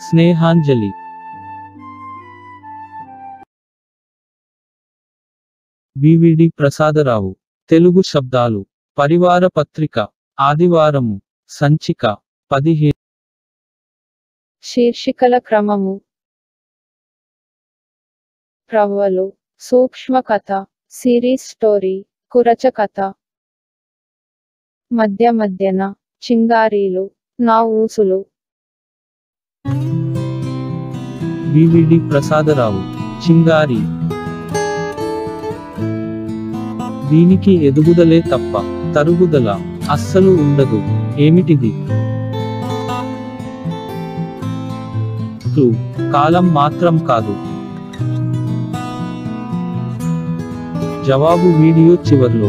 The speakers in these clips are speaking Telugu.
స్నేహాంజలి బివిడి ప్రసాదరావు తెలుగు శబ్దాలు పరివార పత్రిక ఆదివారము సంచిక పదిహేను శీర్షికల క్రమము ప్రవ్వలు సూక్ష్మ కథ సిరీస్ స్టోరీ కురచ కథ మధ్య మధ్యన చింగారీలు నా ఊసులు బివిడి ప్రసాదరావు చింగారి దీనికి ఎదుగుదలే తప్ప తరుగుదల అస్సలు ఉండదు ఏమిటిది క్లూ కాలం మాత్రం కాదు జవాబు వీడియో చివర్లో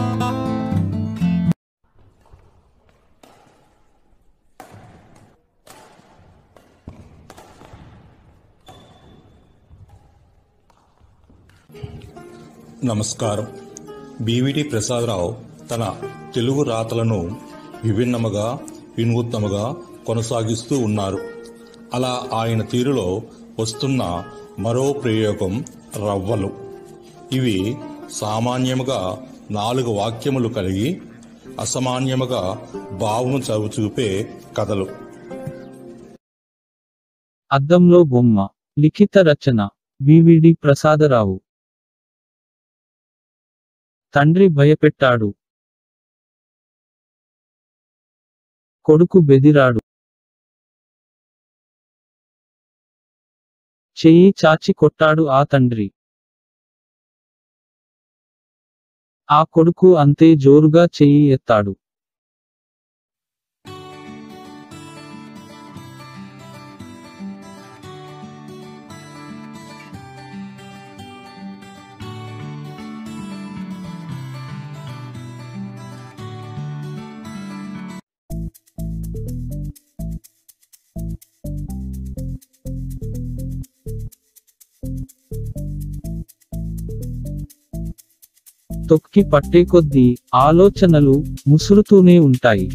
నమస్కారం బీవీడి ప్రసాదరావు తన తెలుగు రాతలను విభిన్నముగా వినూత్నముగా కొనసాగిస్తూ ఉన్నారు అలా ఆయన తీరులో వస్తున్న మరో ప్రయోగం రవ్వలు ఇవి సామాన్యముగా నాలుగు వాక్యములు కలిగి అసామాన్యముగా భావము చదువు చూపే కథలు అద్దంలో బొమ్మ లిఖిత రచన బివిడి ప్రసాదరావు తండ్రి భయపెట్టాడు కొడుకు బెదిరాడు చెయ్యి చాచి కొట్టాడు ఆ తండ్రి ఆ కొడుకు అంతే జోరుగా చెయ్యి ఎత్తాడు తొక్కి పట్టే కొద్దీ ఆలోచనలు ముసురుతూనే ఉంటాయి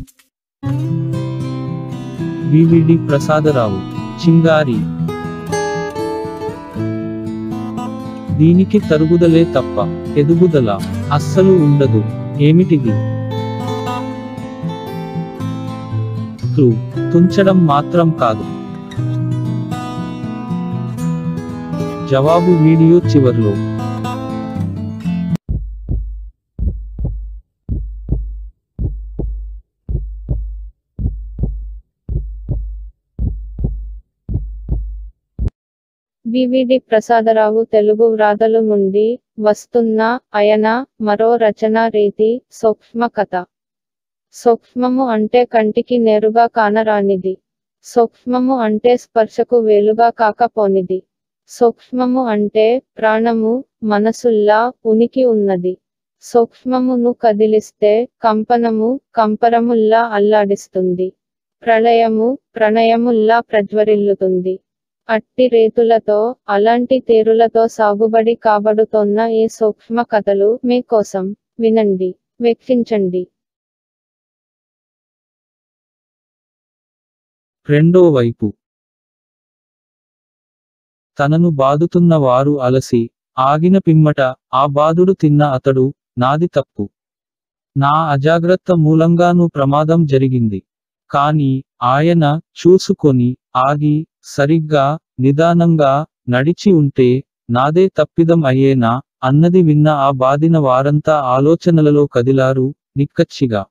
వివిడి ప్రసాదరావు చింగారి దీనికి తరుగుదలే తప్ప ఎదుగుదల అస్సలు ఉండదు ఏమిటిది క్లూ తుంచడం మాత్రం కాదు జవాబు వీడియో చివర్లో వివిడి ప్రసాదరావు తెలుగు వ్రాతలు నుండి వస్తున్న అయన మరో రచన రీతి సూక్ష్మ కథ సూక్ష్మము అంటే కంటికి నేరుగా కానరానిది సూక్ష్మము అంటే స్పర్శకు వేలుగా కాకపోనిది సూక్ష్మము అంటే ప్రాణము మనసుల్లా ఉనికి ఉన్నది సూక్ష్మమును కదిలిస్తే కంపనము కంపరముల్లా అల్లాడిస్తుంది ప్రళయము ప్రణయముల్లా ప్రజ్వరిల్లుతుంది అట్టి రేతులతో అలాంటి తేరులతో సాగుబడి కాబడుతోన్న ఈ సూక్ష్మ కథలు మీకోసం వినండి వీక్షించండి రెండో వైపు తనను బాదుతున్న వారు అలసి ఆగిన పిమ్మట ఆ బాదుడు తిన్న అతడు నాది తప్పు నా అజాగ్రత్త మూలంగానూ ప్రమాదం జరిగింది కాని ఆయన చూసుకొని ఆగి సరిగ్గా నిదానంగా నడిచి ఉంటే నాదే తప్పిదం అయ్యేనా అన్నది విన్న ఆ బాదిన వారంతా ఆలోచనలలో కదిలారు నిక్కచ్చిగా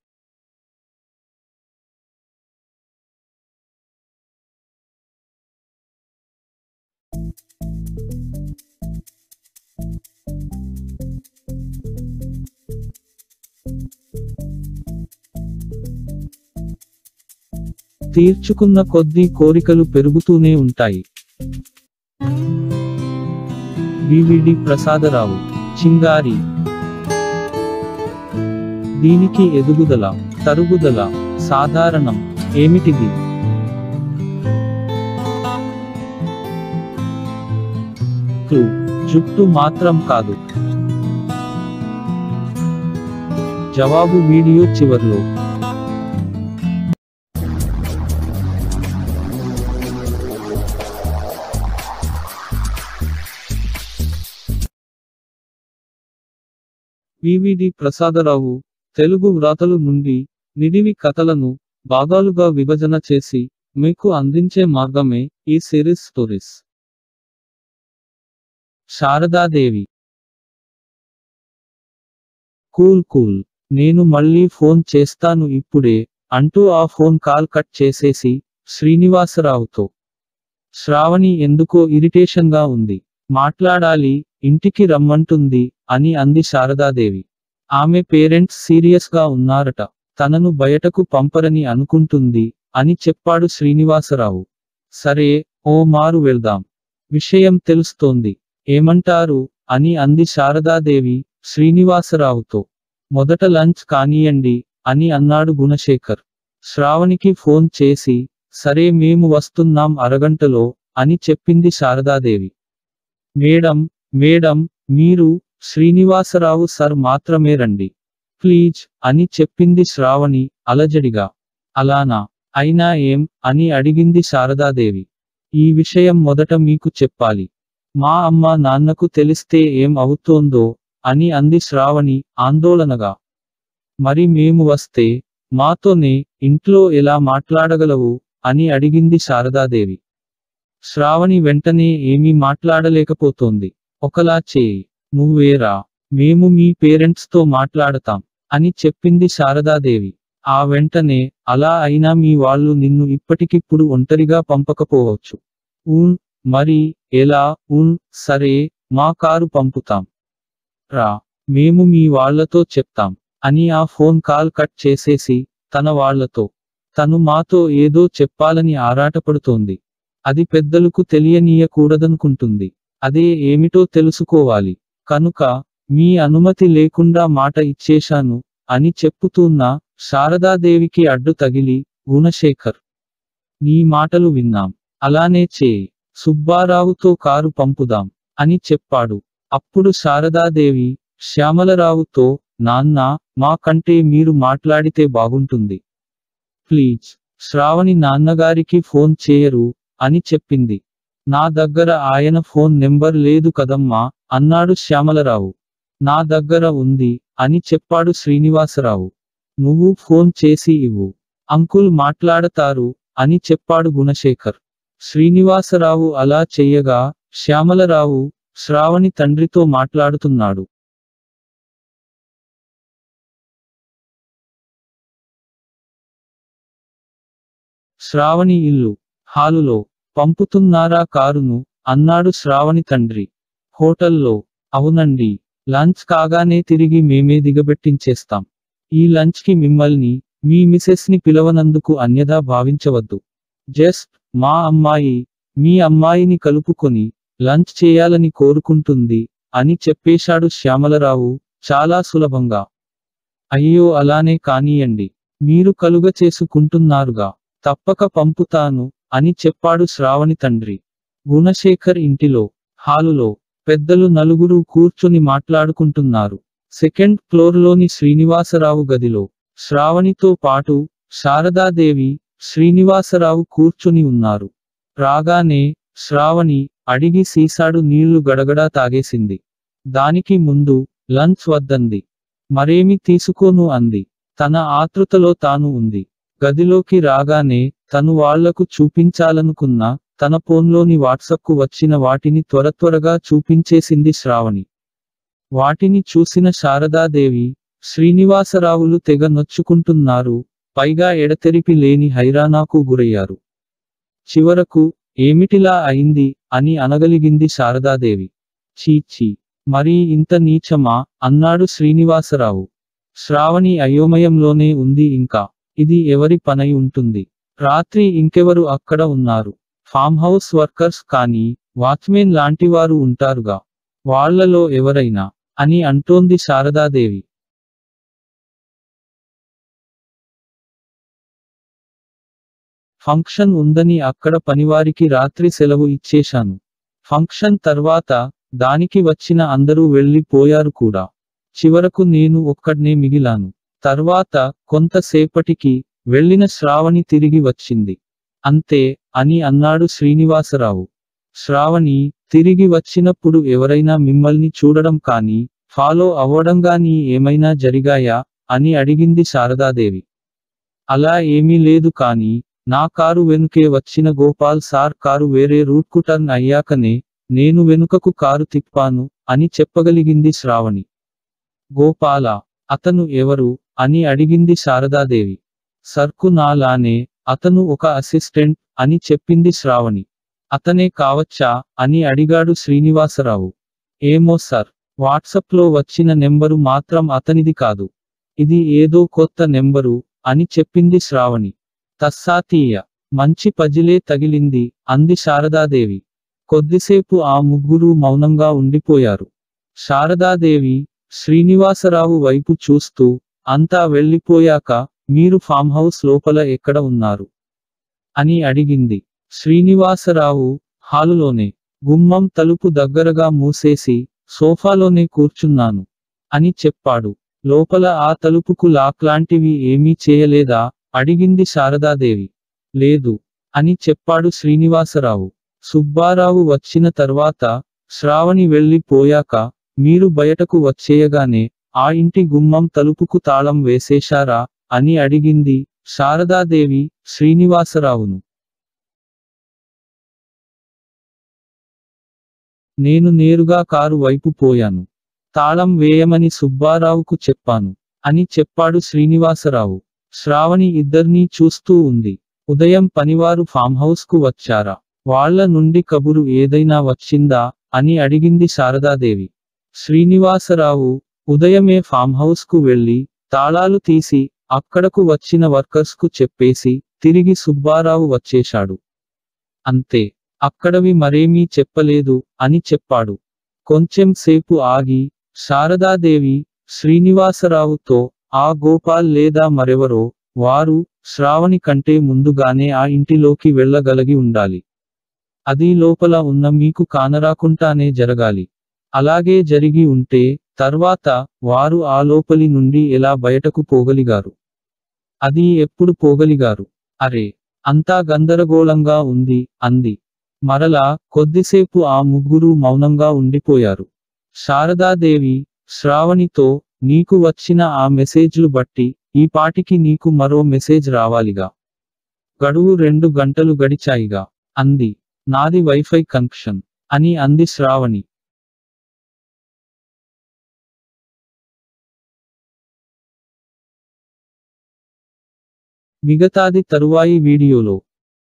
తీర్చుకున్న కొద్దీ కోరికలు పెరుగుతూనే ఉంటాయి వివిడి ప్రసాదరావు చింగారి దీనికి ఎదుగుదల తరుగుదల సాధారణం ఏమిటిది క్లూ జుట్టు మాత్రం కాదు జవాబు వీడియో చివర్లో వివిడి ప్రసాదరావు తెలుగు వ్రాతలు నుండి నిడివి కథలను భాగాలుగా విభజన చేసి మీకు అందించే మార్గమే ఈ series stories Sharadadevi cool cool నేను మళ్ళీ ఫోన్ చేస్తాను ఇప్పుడే అంటూ ఆ ఫోన్ కాల్ కట్ చేసేసి శ్రీనివాసరావుతో శ్రావణి ఎందుకో ఇరిటేషన్గా ఉంది మాట్లాడాలి ఇంటికి రమ్మంటుంది అని అంది శారదాదేవి ఆమె పేరెంట్స్ సీరియస్గా ఉన్నారట తనను బయటకు పంపరని అనుకుంటుంది అని చెప్పాడు శ్రీనివాసరావు సరే ఓ మారు వెళ్దాం విషయం తెలుస్తోంది ఏమంటారు అని అంది శారదాదేవి శ్రీనివాసరావుతో మొదట లంచ్ కానియండి అని అన్నాడు గుణశేఖర్ శ్రావణికి ఫోన్ చేసి సరే మేము వస్తున్నాం అరగంటలో అని చెప్పింది శారదాదేవి మేడం మేడం మీరు శ్రీనివాసరావు సర్ మాత్రమే రండి ప్లీజ్ అని చెప్పింది శ్రావణి అలజడిగా అలానా అయినా ఏం అని అడిగింది శారదాదేవి ఈ విషయం మొదట మీకు చెప్పాలి మా అమ్మ నాన్నకు తెలిస్తే ఏం అవుతోందో అని అంది శ్రావణి ఆందోళనగా మరి మేము వస్తే మాతోనే ఇంట్లో ఎలా మాట్లాడగలవు అని అడిగింది శారదాదేవి శ్రావణి వెంటనే ఏమీ మాట్లాడలేకపోతోంది ఒకలా చేయి నువ్వేరా మేము మీ పేరెంట్స్తో మాట్లాడతాం అని చెప్పింది శారదాదేవి ఆ వెంటనే అలా అయినా మీ వాళ్ళు నిన్ను ఇప్పటికిప్పుడు ఒంటరిగా పంపకపోవచ్చు ఊన్ మరి ఎలా ఊన్ సరే మా కారు పంపుతాం రా మేము మీ వాళ్లతో చెప్తాం అని ఆ ఫోన్ కాల్ కట్ చేసేసి తన వాళ్లతో తను మాతో ఏదో చెప్పాలని ఆరాటపడుతోంది అది పెద్దలకు తెలియనీయకూడదనుకుంటుంది అదే ఏమిటో తెలుసుకోవాలి కనుక మీ అనుమతి లేకుండా మాట ఇచ్చేశాను అని చెప్పుతున్న శారదాదేవికి అడ్డు తగిలి గుణశేఖర్ నీ మాటలు విన్నాం అలానే చేయి సుబ్బారావుతో కారు పంపుదాం అని చెప్పాడు అప్పుడు శారదాదేవి శ్యామలరావుతో నాన్న మా కంటే మీరు మాట్లాడితే బాగుంటుంది ప్లీజ్ శ్రావణి నాన్నగారికి ఫోన్ చేయరు అని చెప్పింది నా దగ్గర ఆయన ఫోన్ నెంబర్ లేదు కదమ్మా అన్నాడు శ్యామలరావు నా దగ్గర ఉంది అని చెప్పాడు శ్రీనివాసరావు నువ్వు ఫోన్ చేసి ఇవ్వు అంకుల్ మాట్లాడతారు అని చెప్పాడు గుణశేఖర్ శ్రీనివాసరావు అలా చెయ్యగా శ్యామలరావు శ్రావణి తండ్రితో మాట్లాడుతున్నాడు శ్రావణి ఇల్లు హాలులో పంపుతున్నారా కారును అన్నాడు శ్రావణి తండ్రి హోటల్లో అవునండి లంచ్ కాగానే తిరిగి మేమే దిగబెట్టించేస్తాం ఈ లంచ్కి మిమ్మల్ని మీ మిసెస్ని పిలవనందుకు అన్యదా భావించవద్దు జస్ట్ మా అమ్మాయి మీ అమ్మాయిని కలుపుకొని లంచ్ చేయాలని కోరుకుంటుంది అని చెప్పేశాడు శ్యామలరావు చాలా సులభంగా అయ్యో అలానే కానీయండి మీరు కలుగ చేసుకుంటున్నారుగా తప్పక పంపుతాను అని చెప్పాడు శ్రావణి తండ్రి గుణశేఖర్ ఇంటిలో హాలులో పెద్దలు నలుగురు కూర్చొని మాట్లాడుకుంటున్నారు సెకండ్ ఫ్లోర్లోని శ్రీనివాసరావు గదిలో శ్రావణితో పాటు శారదాదేవి శ్రీనివాసరావు కూర్చొని ఉన్నారు రాగానే శ్రావణి అడిగి సీసాడు నీళ్లు గడగడా తాగేసింది దానికి ముందు లంచ్ వద్దంది మరేమి తీసుకోను అంది తన ఆతృతలో తాను ఉంది గదిలోకి రాగానే తను వాళ్లకు చూపించాలనుకున్న తన ఫోన్లోని వాట్సప్కు వచ్చిన వాటిని త్వర త్వరగా చూపించేసింది శ్రావణి వాటిని చూసిన శారదాదేవి శ్రీనివాసరావులు తెగ నొచ్చుకుంటున్నారు పైగా ఎడతెరిపి లేని హైరానాకు గురయ్యారు చివరకు ఏమిటిలా అయింది అని అనగలిగింది శారదాదేవి చీచీ మరీ ఇంత నీచమా అన్నాడు శ్రీనివాసరావు శ్రావణి అయోమయంలోనే ఉంది ఇంకా ఇది ఎవరి పనై ఉంటుంది రాత్రి ఇంకెవరు అక్కడ ఉన్నారు ఫామ్ హౌస్ వర్కర్స్ కానీ వాచ్మెన్ లాంటివారు ఉంటారుగా వాళ్లలో ఎవరైనా అని అంటోంది శారదాదేవి ఫంక్షన్ ఉందని అక్కడ పనివారికి రాత్రి సెలవు ఇచ్చేశాను ఫంక్షన్ తర్వాత దానికి వచ్చిన అందరూ వెళ్ళిపోయారు కూడా చివరకు నేను ఒక్కడ్నే మిగిలాను తర్వాత కొంతసేపటికి వెళ్ళిన శ్రావణి తిరిగి వచ్చింది అంతే అని అన్నాడు శ్రీనివాసరావు శ్రావణి తిరిగి వచ్చినప్పుడు ఎవరైనా మిమ్మల్ని చూడడం కానీ ఫాలో అవ్వడంగాని ఏమైనా జరిగాయా అని అడిగింది శారదాదేవి అలా ఏమీ లేదు కానీ నా కారు వెనుకే వచ్చిన గోపాల్ సార్ కారు వేరే రూట్కు టర్న్ అయ్యాకనే నేను వెనుకకు కారు తిప్పాను అని చెప్పగలిగింది శ్రావణి గోపాల అతను ఎవరు అని అడిగింది శారదాదేవి సర్కు నాలానే అతను ఒక అసిస్టెంట్ అని చెప్పింది శ్రావణి అతనే కావచ్చా అని అడిగాడు శ్రీనివాసరావు ఏమో సార్ వాట్సాప్లో వచ్చిన నెంబరు మాత్రం అతనిది కాదు ఇది ఏదో కొత్త నెంబరు అని చెప్పింది శ్రావణి తస్సాతీయ మంచి పజిలే తగిలింది అంది శారదాదేవి కొద్దిసేపు ఆ ముగ్గురు మౌనంగా ఉండిపోయారు శారదాదేవి శ్రీనివాసరావు వైపు చూస్తూ అంతా వెళ్ళిపోయాక మీరు ఫామ్ హౌస్ లోపల ఎక్కడ ఉన్నారు అని అడిగింది శ్రీనివాసరావు హాలులోనే గుమ్మం తలుపు దగ్గరగా మూసేసి సోఫాలోనే కూర్చున్నాను అని చెప్పాడు లోపల ఆ తలుపుకు లాక్ లాంటివి ఏమీ చేయలేదా అడిగింది శారదాదేవి లేదు అని చెప్పాడు శ్రీనివాసరావు సుబ్బారావు వచ్చిన తర్వాత శ్రావణి వెళ్ళిపోయాక మీరు బయటకు వచ్చేయగానే ఆ ఇంటి గుమ్మం తలుపుకు తాళం వేసేశారా అని అడిగింది శారదాదేవి శ్రీనివాసరావును నేను నేరుగా కారు వైపు పోయాను తాళం వేయమని సుబ్బారావుకు చెప్పాను అని చెప్పాడు శ్రీనివాసరావు శ్రావణి ఇద్దర్నీ చూస్తూ ఉంది ఉదయం పనివారు ఫామ్ హౌస్ కు వచ్చారా వాళ్ళ నుండి కబురు ఏదైనా వచ్చిందా అని అడిగింది శారదాదేవి శ్రీనివాసరావు ఉదయమే ఫామ్ హౌస్ కు వెళ్లి తాళాలు తీసి అక్కడకు వచ్చిన వర్కర్స్ కు చెప్పేసి తిరిగి సుబ్బారావు వచ్చేశాడు అంతే అక్కడవి మరేమీ చెప్పలేదు అని చెప్పాడు కొంచెం సేపు ఆగి శారదాదేవి శ్రీనివాసరావుతో ఆ గోపాల్ లేదా మరెవరో వారు శ్రావణి కంటే ముందుగానే ఆ ఇంటిలోకి వెళ్ళగలిగి ఉండాలి అది లోపల ఉన్న మీకు కానరాకుండానే జరగాలి అలాగే జరిగి ఉంటే తర్వాత వారు ఆ లోపలి నుండి ఎలా బయటకు పోగలిగారు అది ఎప్పుడు పోగలిగారు అరే అంతా గందరగోళంగా ఉంది అంది మరలా కొద్దిసేపు ఆ ముగ్గురు మౌనంగా ఉండిపోయారు శారదాదేవి శ్రావణితో నీకు వచ్చిన ఆ మెసేజ్లు బట్టి ఈ పాటికి నీకు మరో మెసేజ్ రావాలిగా గడువు రెండు గంటలు గడిచాయిగా అంది నాది వైఫై కనెక్షన్ అని అంది శ్రావణి మిగతాది తరువాయి వీడియోలో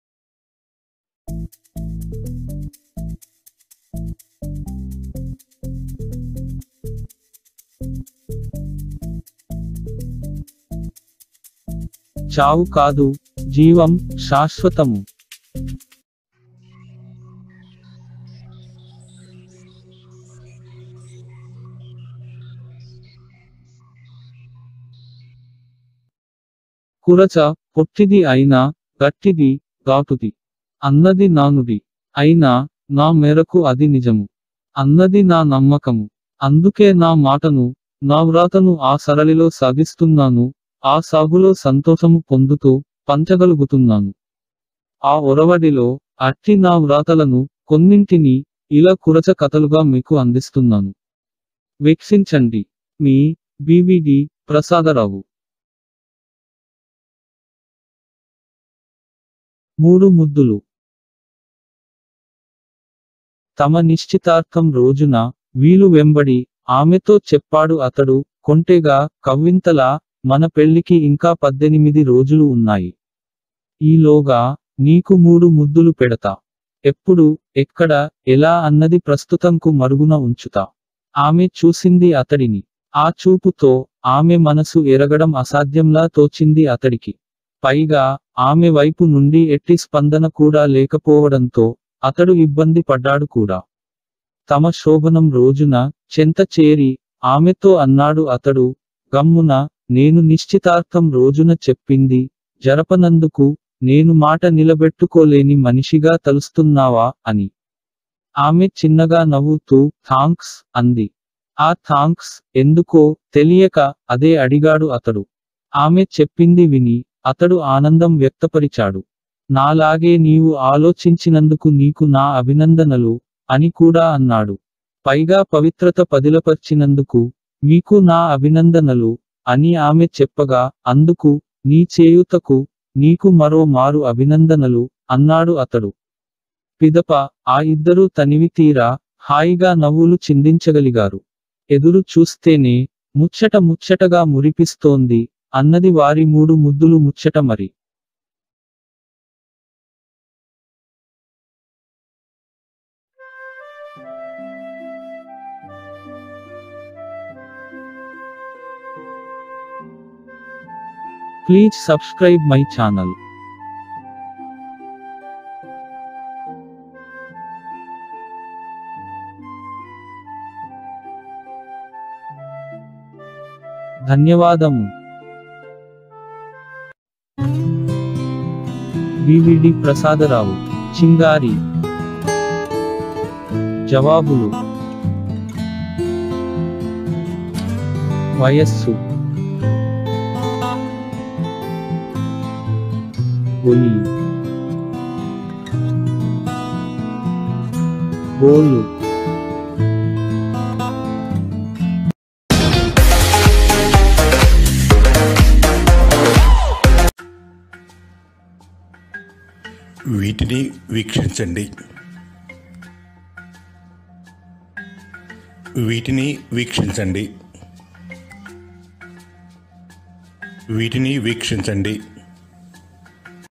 చావు కాదు జీవం శాశ్వతము కురచ పొట్టిది అయినా గట్టిది ఘాటుది అన్నది నానుడి అయినా నా మేరకు అది నిజము అన్నది నా నమ్మకము అందుకే నా మాటను నా వ్రాతను ఆ సరళిలో సాగిస్తున్నాను ఆ సాగులో సంతోషము పొందుతూ పంచగలుగుతున్నాను ఆ ఒరవడిలో అట్టి నా వ్రాతలను కొన్నింటిని ఇలా కురచ కథలుగా మీకు అందిస్తున్నాను వీక్షించండి మీ బివిడి ప్రసాదరావు మూడు ముద్దులు తమ నిశ్చితార్థం రోజున వీలు వెంబడి ఆమెతో చెప్పాడు అతడు కొంటెగా కవ్వింతలా మన పెళ్లికి ఇంకా పద్దెనిమిది రోజులు ఉన్నాయి ఈలోగా నీకు మూడు ముద్దులు పెడతా ఎప్పుడు ఎక్కడ ఎలా అన్నది ప్రస్తుతంకు మరుగున ఉంచుతా ఆమె చూసింది అతడిని ఆ చూపుతో ఆమె మనసు ఎరగడం అసాధ్యంలా తోచింది అతడికి పైగా ఆమె వైపు నుండి ఎట్టి స్పందన కూడా లేకపోవడంతో అతడు ఇబ్బంది పడ్డాడు కూడా తమ శోభనం రోజున చెంత చేరి ఆమెతో అన్నాడు అతడు గమ్మున నేను నిశ్చితార్థం రోజున చెప్పింది జరపనందుకు నేను మాట నిలబెట్టుకోలేని మనిషిగా తలుస్తున్నావా అని ఆమె చిన్నగా నవ్వుతూ థాంక్స్ అంది ఆ థాంక్స్ ఎందుకో తెలియక అదే అడిగాడు అతడు ఆమె చెప్పింది విని అతడు ఆనందం వ్యక్తపరిచాడు నాలాగే నీవు ఆలోచించినందుకు నీకు నా అభినందనలు అని కూడా అన్నాడు పైగా పవిత్రత పదిలపర్చినందుకు మీకు నా అభినందనలు అని ఆమె చెప్పగా అందుకు నీ చేయుతకు నీకు మరో మారు అభినందనలు అన్నాడు అతడు పిదప ఆ ఇద్దరూ తనివి తీరా హాయిగా నవ్వులు చిందించగలిగారు ఎదురు చూస్తేనే ముచ్చట ముచ్చటగా మురిపిస్తోంది అన్నది వారి మూడు ముద్దులు ముచ్చట మరి ప్లీజ్ సబ్స్క్రైబ్ మై ఛానల్ ధన్యవాదము వివిడి ప్రసాదరావు చింగారి జవాబులు వయస్సు గొలి గోలు వీటిని వీక్షించండి వీటిని వీక్షించండి వీటిని వీక్షించండి